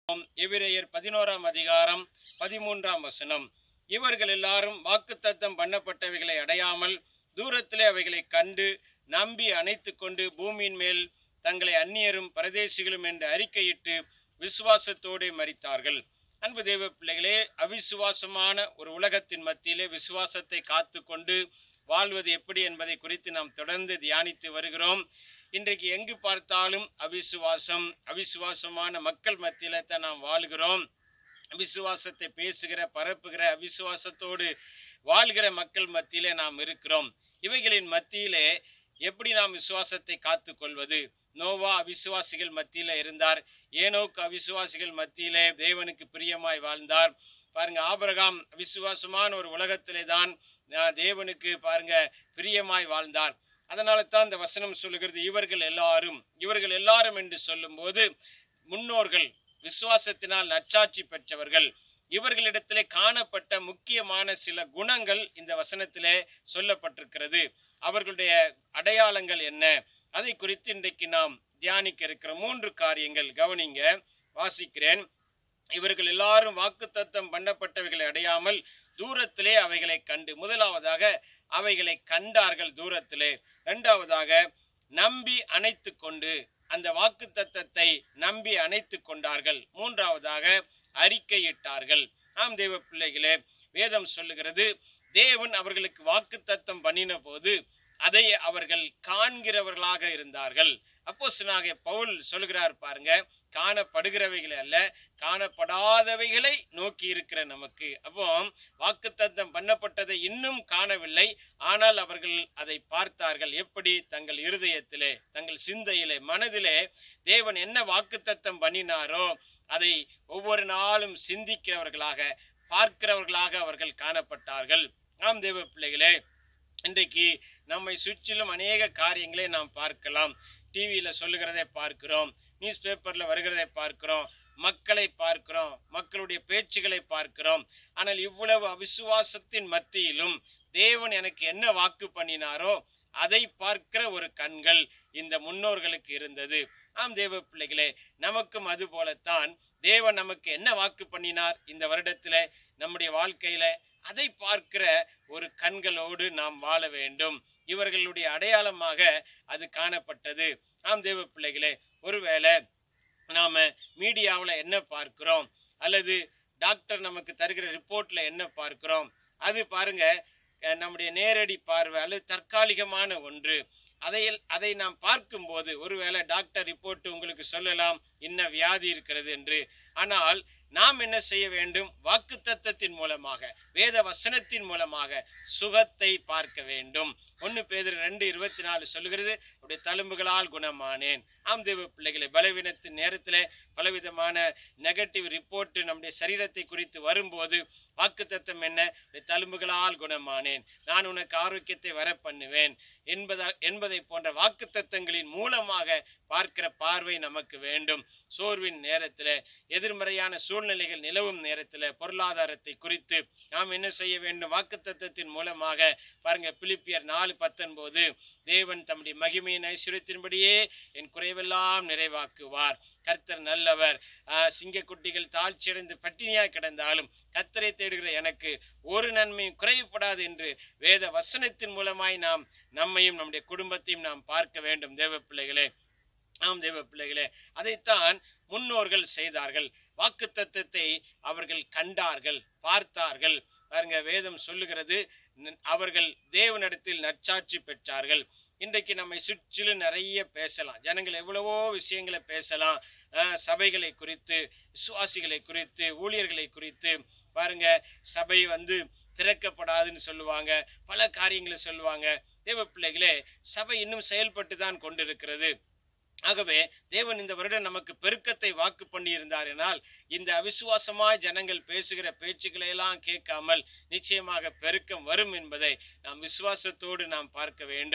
எபிரேயர் பதினோராம் அதிகாரம் பதிமூன்றாம் வசனம் இவர்கள் எல்லாரும் வாக்குத்தத்தம் பண்ணப்பட்டவைகளை அடையாமல் தூரத்திலே அவைகளை கண்டு நம்பி அணைத்து கொண்டு பூமியின் மேல் தங்களை அந்நியரும் பரதேசிகளும் என்று அறிக்கையிட்டு விசுவாசத்தோடு மரித்தார்கள் அன்பு தேவ பிள்ளைகளே அவிசுவாசமான ஒரு உலகத்தின் மத்தியிலே விசுவாசத்தை காத்து கொண்டு வாழ்வது எப்படி என்பதை குறித்து நாம் தொடர்ந்து தியானித்து வருகிறோம் இன்றைக்கு எங்கு பார்த்தாலும் அவிசுவாசம் அவிசுவாசமான மக்கள் மத்தியில தான் நாம் வாழ்கிறோம் விசுவாசத்தை பேசுகிற பரப்புகிற அவிசுவாசத்தோடு வாழ்கிற மக்கள் மத்தியிலே நாம் இருக்கிறோம் இவைகளின் மத்தியிலே எப்படி நாம் விசுவாசத்தை காத்து கொள்வது நோவா அவிசுவாசிகள் மத்தியில இருந்தார் ஏனோக்கு அவிசுவாசிகள் மத்தியிலே தேவனுக்கு பிரியமாய் வாழ்ந்தார் பாருங்க ஆபிரகாம் விசுவாசமான ஒரு உலகத்திலே தான் அஹ், தேவனுக்கு பாருங்க பிரியமாய் வாழ்ந்தார் அதனால தான் இந்த வசனம் சொல்லுகிறது இவர்கள் எல்லாரும் இவர்கள் எல்லாரும் என்று சொல்லும்போது முன்னோர்கள் விசுவாசத்தினால் நற்சாட்சி பெற்றவர்கள் இவர்களிடத்திலே காணப்பட்ட முக்கியமான சில குணங்கள் இந்த வசனத்திலே சொல்லப்பட்டிருக்கிறது அவர்களுடைய அடையாளங்கள் என்ன அதை குறித்து இன்றைக்கு நாம் தியானிக்க இருக்கிற மூன்று காரியங்கள் கவனிங்க வாசிக்கிறேன் இவர்கள் எல்லாரும் வாக்குத்தத்தம் பண்ணப்பட்டவைகளை அடையாமல் தூரத்திலே அவைகளை கண்டு முதலாவதாக அவைகளை கண்டார்கள் தூரத்திலே இரண்டாவதாக நம்பி அணைத்து கொண்டு அந்த வாக்குத்தத்தத்தை நம்பி அணைத்து கொண்டார்கள் மூன்றாவதாக அறிக்கையிட்டார்கள் ஆம் தேவ பிள்ளைகளே வேதம் சொல்லுகிறது தேவன் அவர்களுக்கு வாக்குத்தத்தம் பண்ணின போது அதை அவர்கள் காண்கிறவர்களாக இருந்தார்கள் அப்போஸ்தலனாகிய பவுல் சொல்லுகிறார் பாருங்க காணப்படுகிறவைகளை அல்ல காணப்படாதவைகளை நோக்கி இருக்கிற நமக்கு அப்போ வாக்குத்தத்தம் பண்ணப்பட்டதை இன்னும் காணவில்லை ஆனால் அவர்கள் அதை பார்த்தார்கள் எப்படி தங்கள் இருதயத்திலே தங்கள் சிந்தையிலே மனதிலே தேவன் என்ன வாக்குத்தத்தம் பண்ணினாரோ அதை ஒவ்வொரு நாளும் சிந்திக்கிறவர்களாக பார்க்கிறவர்களாக அவர்கள் காணப்பட்டார்கள் ஆம் தேவ பிள்ளைகளே இன்றைக்கு நம்மை சுற்றிலும் அநேக காரியங்களை நாம் பார்க்கலாம் டிவியில சொல்லுகிறதை பார்க்கிறோம் நியூஸ் பேப்பர்ல வருகிறதை பார்க்கிறோம் மக்களை பார்க்கிறோம் மக்களுடைய பேச்சுகளை பார்க்கிறோம் ஆனால் இவ்வளவு அவிசுவாசத்தின் மத்தியிலும் தேவன் எனக்கு என்ன வாக்கு பண்ணினாரோ அதை பார்க்கிற ஒரு கண்கள் இந்த முன்னோர்களுக்கு இருந்தது ஆம் தேவ பிள்ளைகளே நமக்கும் அது போலத்தான் தேவன் நமக்கு என்ன வாக்கு பண்ணினார் இந்த வருடத்தில நம்முடைய வாழ்க்கையில அதை பார்க்கிற ஒரு கண்களோடு நாம் வாழ வேண்டும் இவர்களுடைய அடையாளமாக அது காணப்பட்டது ஆம் தேவ பிள்ளைகளே ஒருவேளை நாம மீடியாவில் என்ன பார்க்கிறோம் அல்லது டாக்டர் நமக்கு தருகிற ரிப்போர்ட்ல என்ன பார்க்கிறோம் அது பாருங்க அஹ், நம்முடைய நேரடி பார்வை அல்லது தற்காலிகமான ஒன்று அதை அதை நாம் பார்க்கும்போது ஒருவேளை டாக்டர் ரிப்போர்ட் உங்களுக்கு சொல்லலாம் இன்ன வியாதி இருக்கிறது என்று ஆனால் நாம் என்ன செய்ய வேண்டும் வாக்குத்தத்தத்தின் மூலமாக வேத வசனத்தின் மூலமாக சுகத்தை பார்க்க வேண்டும் ஒன்னு பேதர் ரெண்டு இருபத்தி நாலு சொல்லுகிறது உடைய தழும்புகளால் குணமானேன் ஆம் தேவ பிள்ளைகளை பலவீனத்தின் நேரத்திலே பலவிதமான நெகட்டிவ் ரிப்போர்ட் நம்முடைய சரீரத்தை குறித்து வரும்போது வாக்குத்தத்தம் என்ன உடைய தழும்புகளால் குணமானேன் நான் உனக்கு ஆரோக்கியத்தை வர பண்ணுவேன் என்பதா என்பதை போன்ற வாக்குத்தத்தங்களின் மூலமாக பார்க்கிற பார்வை நமக்கு வேண்டும் சோர்வின் நேரத்தில் எதிர்மறையான சூழ்நிலைகள் நிலவும் நேரத்தில் பொருளாதாரத்தை குறித்து நாம் என்ன செய்ய வேண்டும் வாக்குத்தத்தத்தின் மூலமாக பாருங்க பிலிப்பியர் நாலு பத்தொன்பது தேவன் தம்முடைய மகிமையின் ஐஸ்வர்யத்தின்படியே என் குறைவெல்லாம் நிறைவாக்குவார் கர்த்தர் நல்லவர் ஆஹ், சிங்கக்குட்டிகள் தாழ்ச்சியடைந்து பட்டினியாய் கிடந்தாலும் கர்த்தரை தேடுகிற எனக்கு ஒரு நன்மையும் குறைவுபடாது என்று வேத வசனத்தின் மூலமாய் நாம் நம்மையும் நம்முடைய குடும்பத்தையும் நாம் பார்க்க வேண்டும் தேவ பிள்ளைகளே ஆம் தேவ பிள்ளைகளே அதைத்தான் முன்னோர்கள் செய்தார்கள் வாக்குத்தத்தத்தை அவர்கள் கண்டார்கள் பார்த்தார்கள் பாருங்க வேதம் சொல்லுகிறது ந- அவர்கள் தேவனிடத்தில் நற்சாட்சி பெற்றார்கள் இன்றைக்கு நம்மை சுற்றிலும் நிறைய பேசலாம் ஜனங்கள் எவ்வளவோ விஷயங்களை பேசலாம் அஹ், சபைகளை குறித்து விசுவாசிகளை குறித்து ஊழியர்களை குறித்து பாருங்க சபை வந்து திறக்கப்படாதுன்னு சொல்லுவாங்க பல காரியங்களை சொல்லுவாங்க தேவ பிள்ளைகளே சபை இன்னும் செயல்பட்டு தான் கொண்டிருக்கிறது ஆகவே தேவன் இந்த வருடம் நமக்கு பெருக்கத்தை வாக்கு பண்ணி இருந்தாரினால் இந்த அவிசுவாசமாய் ஜனங்கள் பேசுகிற பேச்சுக்களை எல்லாம் கேட்காமல் நிச்சயமாக பெருக்கம் வரும் என்பதை நாம் விசுவாசத்தோடு நாம் பார்க்க வேண்டும்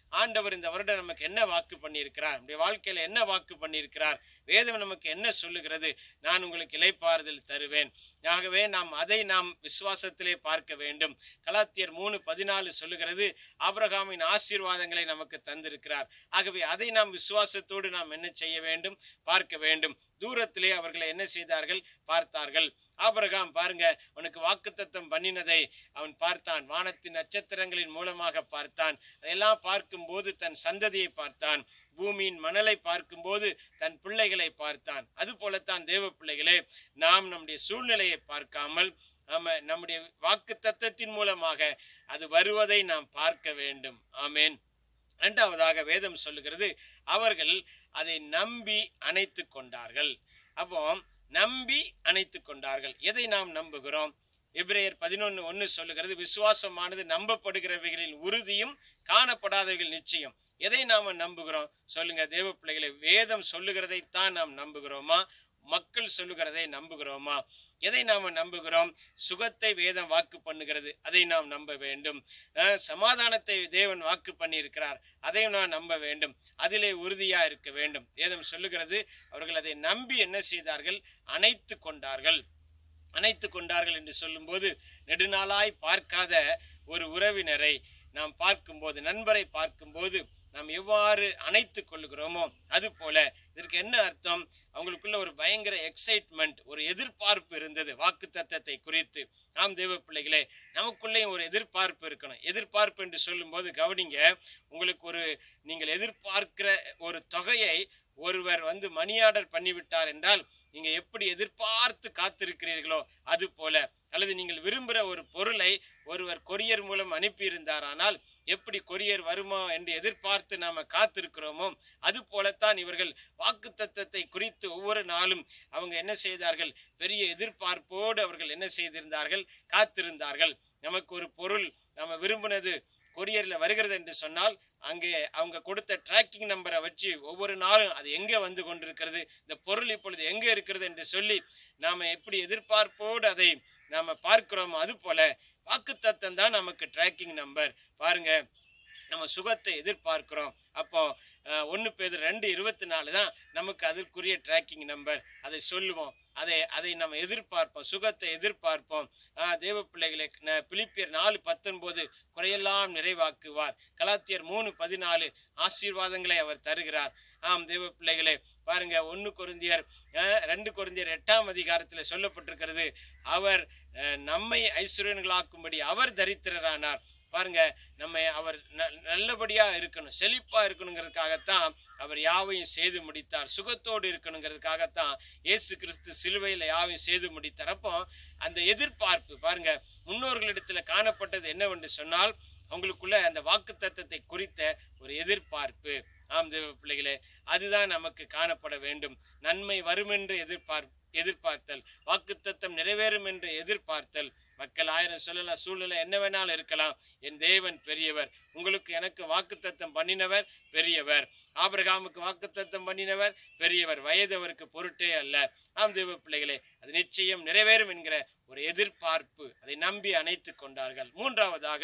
ஆண்டவர் இந்த வருடம் நமக்கு என்ன வாக்கு பண்ணியிருக்கிறார் நம்முடைய வாழ்க்கையில என்ன வாக்கு பண்ணியிருக்கிறார் வேதம் நமக்கு என்ன சொல்லுகிறது நான் உங்களுக்கு இலைப்பாறுதல் தருவேன் ஆகவே நாம் அதை நாம் விசுவாசத்திலே பார்க்க வேண்டும் கலாத்தியர் மூணு பதினாலு சொல்லுகிறது ஆபிரகாமின் ஆசீர்வாதங்களை நமக்கு தந்திருக்கிறார் ஆகவே அதை நாம் விசுவாசத்தோடு நாம் என்ன செய்ய வேண்டும் பார்க்க வேண்டும் தூரத்திலே அவர்களை என்ன செய்தார்கள் பார்த்தார்கள் ஆபிரகாம் பாருங்க உனக்கு வாக்குத்தத்தம் பண்ணினதை அவன் பார்த்தான் வானத்தின் நட்சத்திரங்களின் மூலமாக பார்த்தான் அதெல்லாம் பார்க்கும்போது தன் சந்ததியை பார்த்தான் பூமியின் மணலை பார்க்கும்போது தன் பிள்ளைகளை பார்த்தான் அது போலத்தான் தேவ பிள்ளைகளே நாம் நம்முடைய சூழ்நிலையை பார்க்காமல் நம்ம நம்முடைய வாக்கு தத்தத்தின் மூலமாக அது வருவதை நாம் பார்க்க வேண்டும் ஆமேன் இரண்டாவதாக வேதம் சொல்லுகிறது அவர்கள் அதை நம்பி அணைத்து கொண்டார்கள் அப்போ நம்பி அணைத்து கொண்டார்கள் எதை நாம் நம்புகிறோம் எபிரேயர் பதினொன்னு ஒன்னு சொல்லுகிறது விசுவாசமானது நம்பப்படுகிறவைகளின் உறுதியும் காணப்படாதவைகள் நிச்சயம் எதை நாம நம்புகிறோம் சொல்லுங்க தேவ பிள்ளைகளை வேதம் சொல்லுகிறதைத்தான் நாம் நம்புகிறோமா மக்கள் சொல்லுகிறதை நம்புகிறோமா எதை நாம நம்புகிறோம் சுகத்தை வேதம் வாக்கு பண்ணுகிறது அதை நாம் நம்ப வேண்டும் அஹ், சமாதானத்தை தேவன் வாக்கு பண்ணியிருக்கிறார் அதையும் நாம் நம்ப வேண்டும் அதிலே உறுதியா இருக்க வேண்டும் வேதம் சொல்லுகிறது அவர்கள் அதை நம்பி என்ன செய்தார்கள் அணைத்து கொண்டார்கள் அணைத்து கொண்டார்கள் என்று சொல்லும்போது நெடுநாளாய் பார்க்காத ஒரு உறவினரை நாம் பார்க்கும்போது நண்பரை பார்க்கும்போது நாம் எவ்வாறு அணைத்து கொள்ளுகிறோமோ அது போல இதற்கு என்ன அர்த்தம் அவங்களுக்குள்ள ஒரு பயங்கர எக்ஸைட்மெண்ட் ஒரு எதிர்பார்ப்பு இருந்தது வாக்கு தத்தத்தை குறித்து ஆம் தேவ பிள்ளைகளே நமக்குள்ளேயும் ஒரு எதிர்பார்ப்பு இருக்கணும் எதிர்பார்ப்பு என்று சொல்லும்போது கவனிங்க உங்களுக்கு ஒரு நீங்கள் எதிர்பார்க்கிற ஒரு தொகையை ஒருவர் வந்து மணி ஆர்டர் பண்ணிவிட்டார் என்றால் நீங்க எப்படி எதிர்பார்த்து காத்திருக்கிறீர்களோ அது போல அல்லது நீங்கள் விரும்புகிற ஒரு பொருளை ஒருவர் கொரியர் மூலம் அனுப்பியிருந்தாரானால் எப்படி கொரியர் வருமோ என்று எதிர்பார்த்து நாம காத்திருக்கிறோமோ அது போலத்தான் இவர்கள் வாக்கு தத்தத்தை குறித்து ஒவ்வொரு நாளும் அவங்க என்ன செய்தார்கள் பெரிய எதிர்பார்ப்போடு அவர்கள் என்ன செய்திருந்தார்கள் காத்திருந்தார்கள் நமக்கு ஒரு பொருள் நம்ம விரும்பினது கொரியர்ல வருகிறது என்று சொன்னால் அங்கே அவங்க கொடுத்த ட்ராக்கிங் நம்பரை வச்சு ஒவ்வொரு நாளும் அது எங்கே வந்து கொண்டிருக்கிறது இந்த பொருள் இப்பொழுது எங்கே இருக்கிறது என்று சொல்லி நாம எப்படி எதிர்பார்ப்போடு அதை நாம பார்க்கிறோமோ அது போல வாக்குத்தத்தம் தான் நமக்கு ட்ராக்கிங் நம்பர் பாருங்க நம்ம சுகத்தை எதிர்பார்க்கிறோம் அப்போ ஒன்று பேர் ரெண்டு இருபத்தி நாலு தான் நமக்கு அதற்குரிய ட்ராக்கிங் நம்பர் அதை சொல்லுவோம் அதை அதை நம்ம எதிர்பார்ப்போம் சுகத்தை எதிர்பார்ப்போம் ஆஹ் தேவ பிள்ளைகளை ந- பிலிப்பியர் நாலு பத்தொன்பது குறையெல்லாம் நிறைவாக்குவார் கலாத்தியர் மூணு பதினாலு ஆசீர்வாதங்களை அவர் தருகிறார் ஆம் தேவ பிள்ளைகளே பாருங்க ஒன்னு கொரிந்தியர் அஹ், ரெண்டு கொரிந்தியர் எட்டாம் அதிகாரத்தில் சொல்லப்பட்டிருக்கிறது அவர் அஹ், நம்மை ஐஸ்வர்யங்களாக்கும்படி அவர் தரித்திரரானார் பாருங்க நம்ம அவர் ந- நல்லபடியா இருக்கணும் செழிப்பா இருக்கணுங்கிறதுக்காகத்தான் அவர் யாவையும் செய்து முடித்தார் சுகத்தோடு இருக்கணுங்கிறதுக்காகத்தான் இயேசு கிறிஸ்து சிலுவையில யாவையும் செய்து முடித்தார் அப்போ அந்த எதிர்பார்ப்பு பாருங்க முன்னோர்களிடத்துல காணப்பட்டது என்னவென்று சொன்னால் அவங்களுக்குள்ள அந்த வாக்குத்தத்தத்தை குறித்த ஒரு எதிர்பார்ப்பு ஆம் தேவ பிள்ளைகளே அதுதான் நமக்கு காணப்பட வேண்டும் நன்மை வரும் என்று எதிர்பார் எதிர்பார்த்தல் வாக்குத்தத்தம் நிறைவேறும் என்று எதிர்பார்த்தல் மக்கள் ஆயிரம் சொல்லலாம் சூழ்நிலை என்ன வேணாலும் இருக்கலாம் என் தேவன் பெரியவர் உங்களுக்கு எனக்கு வாக்குத்தத்தம் பண்ணினவர் பெரியவர் ஆபிரகாமுக்கு வாக்குத்தத்தம் பண்ணினவர் பெரியவர் வயது அவருக்கு பொருட்டே அல்ல ஆம் தேவ பிள்ளைகளே அது நிச்சயம் நிறைவேறும் என்கிற ஒரு எதிர்பார்ப்பு அதை நம்பி அணைத்து கொண்டார்கள் மூன்றாவதாக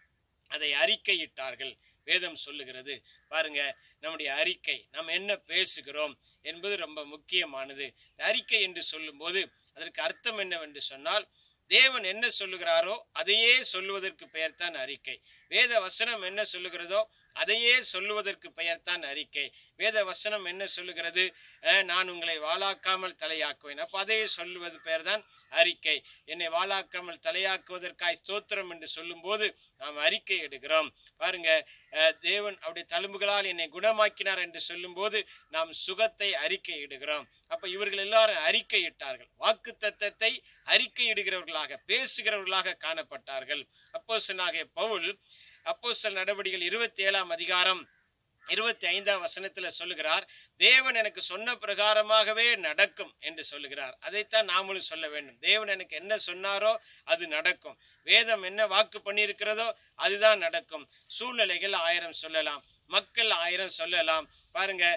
அதை அறிக்கையிட்டார்கள் வேதம் சொல்லுகிறது பாருங்க நம்முடைய அறிக்கை நாம் என்ன பேசுகிறோம் என்பது ரொம்ப முக்கியமானது இந்த அறிக்கை என்று சொல்லும்போது அதற்கு அர்த்தம் என்னவென்று சொன்னால் தேவன் என்ன சொல்லுகிறாரோ அதையே சொல்லுவதற்கு பெயர்தான் அறிக்கை வேத வசனம் என்ன சொல்லுகிறதோ அதையே சொல்லுவதற்கு பெயர்தான் அறிக்கை வேத வசனம் என்ன சொல்லுகிறது அஹ், நான் உங்களை வாளாக்காமல் தலையாக்குவேன் அப்போ அதையே சொல்லுவது பெயர்தான் அறிக்கை என்னை வாளாக்காமல் தலையாக்குவதற்காய் ஸ்தோத்திரம் என்று சொல்லும்போது நாம் அறிக்கை எடுக்கிறோம் பாருங்க அஹ், தேவன் அவருடைய தழும்புகளால் என்னை குணமாக்கினார் என்று சொல்லும்போது நாம் சுகத்தை அறிக்கை இடுகிறோம் அப்ப இவர்கள் எல்லாரும் அறிக்கை இட்டார்கள் வாக்கு தத்தத்தை அறிக்கை இடுகிறவர்களாக பேசுகிறவர்களாக காணப்பட்டார்கள் அப்போ பவுல் அப்போஸ்தலர் நடவடிக்கைகள் இருபத்தி ஏழாம் அதிகாரம் இருபத்தி ஐந்தாம் வசனத்துல சொல்லுகிறார் தேவன் எனக்கு சொன்ன பிரகாரமாகவே நடக்கும் என்று சொல்லுகிறார் அதைத்தான் நாமளும் சொல்ல வேண்டும் தேவன் எனக்கு என்ன சொன்னாரோ அது நடக்கும் வேதம் என்ன வாக்கு பண்ணியிருக்கிறதோ அதுதான் நடக்கும் சூழ்நிலைகள் ஆயிரம் சொல்லலாம் மக்கள் ஆயிரம் சொல்லலாம் பாருங்க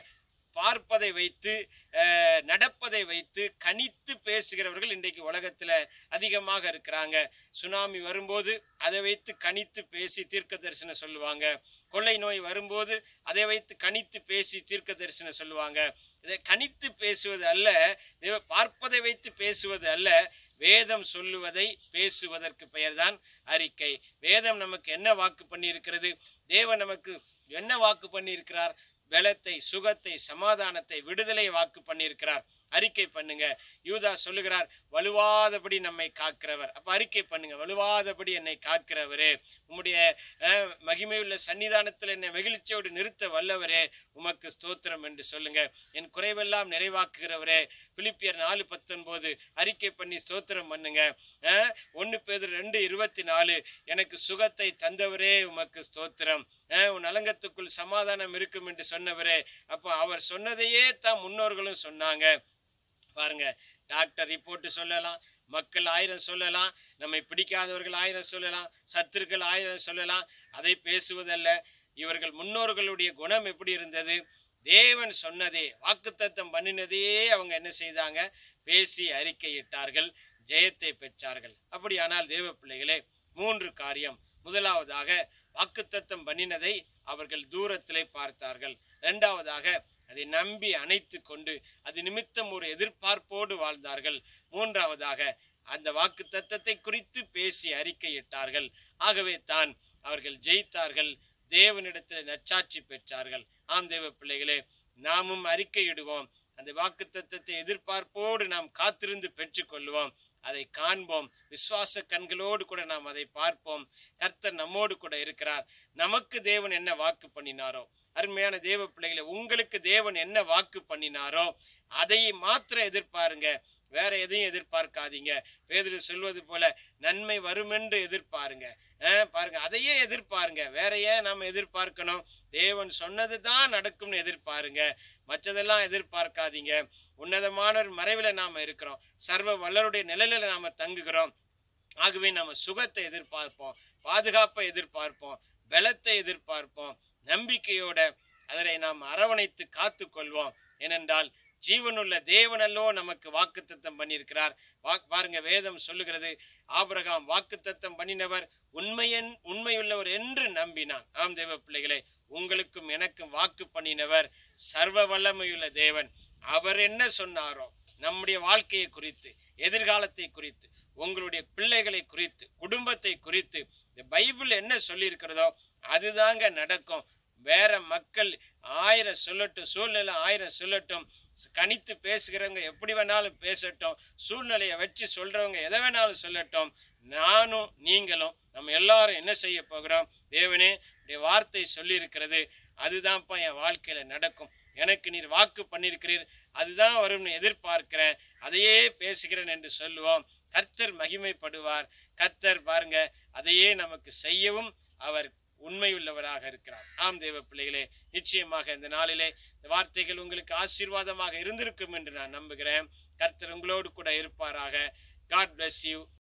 பார்ப்பதை வைத்து அஹ், நடப்பதை வைத்து கணித்து பேசுகிறவர்கள் இன்றைக்கு உலகத்துல அதிகமாக இருக்கிறாங்க சுனாமி வரும்போது அதை வைத்து கணித்து பேசி தீர்க்க தரிசனம் சொல்லுவாங்க கொள்ளை நோய் வரும்போது அதை வைத்து கணித்து பேசி தீர்க்க தரிசனம் சொல்லுவாங்க இதை கணித்து பேசுவது அல்ல தேவ- பார்ப்பதை வைத்து பேசுவது அல்ல வேதம் சொல்லுவதை பேசுவதற்கு பெயர்தான் அறிக்கை வேதம் நமக்கு என்ன வாக்கு பண்ணியிருக்கிறது தேவன் நமக்கு என்ன வாக்கு பண்ணியிருக்கிறார் பலத்தை சுகத்தை சமாதானத்தை விடுதலை வாக்கு பண்ணியிருக்கிறார் அறிக்கை பண்ணுங்க யூதா சொல்லுகிறார் வலுவாதபடி நம்மை காக்கிறவர் அப்ப அறிக்கை பண்ணுங்க வலுவாதபடி என்னை காக்கிறவரே உம்முடைய அஹ், மகிமையுள்ள சன்னிதானத்தில் என்னை மகிழ்ச்சியோடு நிறுத்த வல்லவரே உமக்கு ஸ்தோத்திரம் என்று சொல்லுங்க என் குறைவெல்லாம் நிறைவாக்குகிறவரே பிலிப்பியர் நாலு பத்தொன்பது அறிக்கை பண்ணி ஸ்தோத்திரம் பண்ணுங்க அஹ், ஒன்னு பேர் ரெண்டு இருபத்தி நாலு எனக்கு சுகத்தை தந்தவரே உமக்கு ஸ்தோத்திரம் அஹ், உன் அலங்கத்துக்குள் சமாதானம் இருக்கும் என்று சொன்னவரே அப்போ அவர் சொன்னதையே தான் முன்னோர்களும் சொன்னாங்க பாருங்க டாக்டர் ரிப்போர்ட் சொல்லலாம் மக்கள் ஆயிரம் சொல்லலாம் நம்மை பிடிக்காதவர்கள் ஆயிரம் சொல்லலாம் சத்துருக்கள் ஆயிரம் சொல்லலாம் அதை பேசுவதல்ல இவர்கள் முன்னோர்களுடைய குணம் எப்படி இருந்தது தேவன் சொன்னதே வாக்குத்தத்தம் பண்ணினதையே அவங்க என்ன செய்தாங்க பேசி அறிக்கையிட்டார்கள் ஜெயத்தை பெற்றார்கள் அப்படியானால் தேவ பிள்ளைகளே மூன்று காரியம் முதலாவதாக வாக்குத்தத்தம் பண்ணினதை அவர்கள் தூரத்திலே பார்த்தார்கள் இரண்டாவதாக அதை நம்பி அணைத்து கொண்டு அது நிமித்தம் ஒரு எதிர்பார்ப்போடு வாழ்ந்தார்கள் மூன்றாவதாக அந்த வாக்கு தத்தத்தை குறித்து பேசி அறிக்கையிட்டார்கள் ஆகவே தான் அவர்கள் ஜெயித்தார்கள் தேவனிடத்தில் நச்சாட்சி பெற்றார்கள் ஆம் தேவ பிள்ளைகளே நாமும் அறிக்கையிடுவோம் அந்த வாக்கு தத்தத்தை எதிர்பார்ப்போடு நாம் காத்திருந்து பெற்றுக்கொள்வோம் அதை காண்போம் விசுவாச கண்களோடு கூட நாம் அதை பார்ப்போம் கர்த்தர் நம்மோடு கூட இருக்கிறார் நமக்கு தேவன் என்ன வாக்கு பண்ணினாரோ அருமையான தேவ பிள்ளைகளை உங்களுக்கு தேவன் என்ன வாக்கு பண்ணினாரோ அதை மாத்திரம் எதிர்பாருங்க வேற எதையும் எதிர்பார்க்காதீங்க பேதுரு சொல்வது போல நன்மை வருமென்று எதிர்பாருங்க அஹ், பாருங்க அதையே எதிர்பாருங்க வேற ஏன் நாம எதிர்பார்க்கணும் தேவன் சொன்னது தான் நடக்கும்னு எதிர்பாருங்க மற்றதெல்லாம் எதிர்பார்க்காதீங்க உன்னதமானவர் மறைவில் நாம இருக்கிறோம் சர்வ வல்லருடைய நிழலில் நாம தங்குகிறோம் ஆகவே நம்ம சுகத்தை எதிர்பார்ப்போம் பாதுகாப்பை எதிர்பார்ப்போம் பலத்தை எதிர்பார்ப்போம் நம்பிக்கையோட அதனை நாம் அரவணைத்து காத்து கொள்வோம் ஏனென்றால் ஜீவனுள்ள தேவனல்லோ நமக்கு வாக்குத்தத்தம் பண்ணியிருக்கிறார் வா- பாருங்க வேதம் சொல்லுகிறது ஆபிரகாம் வாக்குத்தத்தம் பண்ணினவர் உண்மையன் உண்மையுள்ளவர் என்று நம்பினான் ஆம் தேவ பிள்ளைகளே உங்களுக்கும் எனக்கும் வாக்கு பண்ணினவர் சர்வ வல்லமையுள்ள தேவன் அவர் என்ன சொன்னாரோ நம்முடைய வாழ்க்கையை குறித்து எதிர்காலத்தை குறித்து உங்களுடைய பிள்ளைகளை குறித்து குடும்பத்தை குறித்து இந்த பைபிள் என்ன சொல்லியிருக்கிறதோ அதுதாங்க நடக்கும் வேற மக்கள் ஆயிரம் சொல்லட்டும் சூழ்நிலை ஆயிரம் சொல்லட்டும் ஸ்- கணித்து பேசுகிறவங்க எப்படி வேணாலும் பேசட்டும் சூழ்நிலையை வச்சு சொல்றவங்க எதை வேணாலும் சொல்லட்டும் நானும் நீங்களும் நம்ம எல்லாரும் என்ன செய்ய போகிறோம் தேவனே உடைய வார்த்தை சொல்லியிருக்கிறது அதுதான்ப்பா என் வாழ்க்கையில நடக்கும் எனக்கு நீர் வாக்கு பண்ணியிருக்கிறீர் அதுதான் வரும்னு எதிர்பார்க்கிறேன் அதையே பேசுகிறேன் என்று சொல்லுவோம் கர்த்தர் மகிமைப்படுவார் கர்த்தர் பாருங்க அதையே நமக்கு செய்யவும் அவர் உண்மையுள்ளவராக இருக்கிறார் ஆம் தேவ பிள்ளைகளே நிச்சயமாக இந்த நாளிலே இந்த வார்த்தைகள் உங்களுக்கு ஆசீர்வாதமாக இருந்திருக்கும் என்று நான் நம்புகிறேன் கர்த்தர் உங்களோடு கூட இருப்பாராக காட் bless யூ